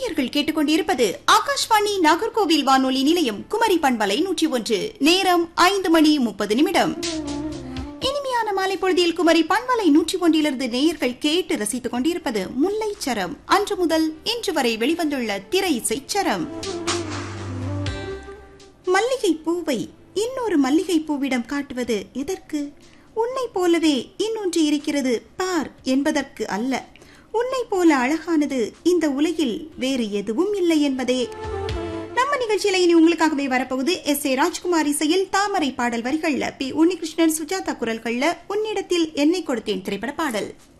நேயர்கள் கேட்டுக்கொண்டிருப்பது ஆகாஷ்வாணி நாகர்கோவில் வானொலி நிலையம் குமரி பண்பலை நூற்றி ஒன்று நேரம் ஐந்து மணி முப்பது நிமிடம் இனிமையான மாலை பொழுதில் குமரி பண்பலை நூற்றி ஒன்றிலிருந்து நேயர்கள் கேட்டு ரசித்துக் கொண்டிருப்பது முல்லை சரம் அன்று முதல் இன்று வரை வெளிவந்துள்ள திரை இசைச்சரம் மல்லிகை பூவை இன்னொரு மல்லிகை பூவிடம் காட்டுவது எதற்கு உன்னை போலவே இன்னொன்று இருக்கிறது பார் என்பதற்கு அல்ல உன்னை போல அழகானது இந்த உலகில் வேறு எதுவும் இல்லை என்பதே நம்ம நிகழ்ச்சியில இனி உங்களுக்காகவே வரப்போகுது எஸ் ஏ ராஜ்குமார் இசையில் தாமரை பாடல் வரிகள்ல பி உன்னிகிருஷ்ணன் சுஜாதா குரல்கள்ல உன்னிடத்தில் என்னை கொடுத்தேன் திரைப்பட பாடல்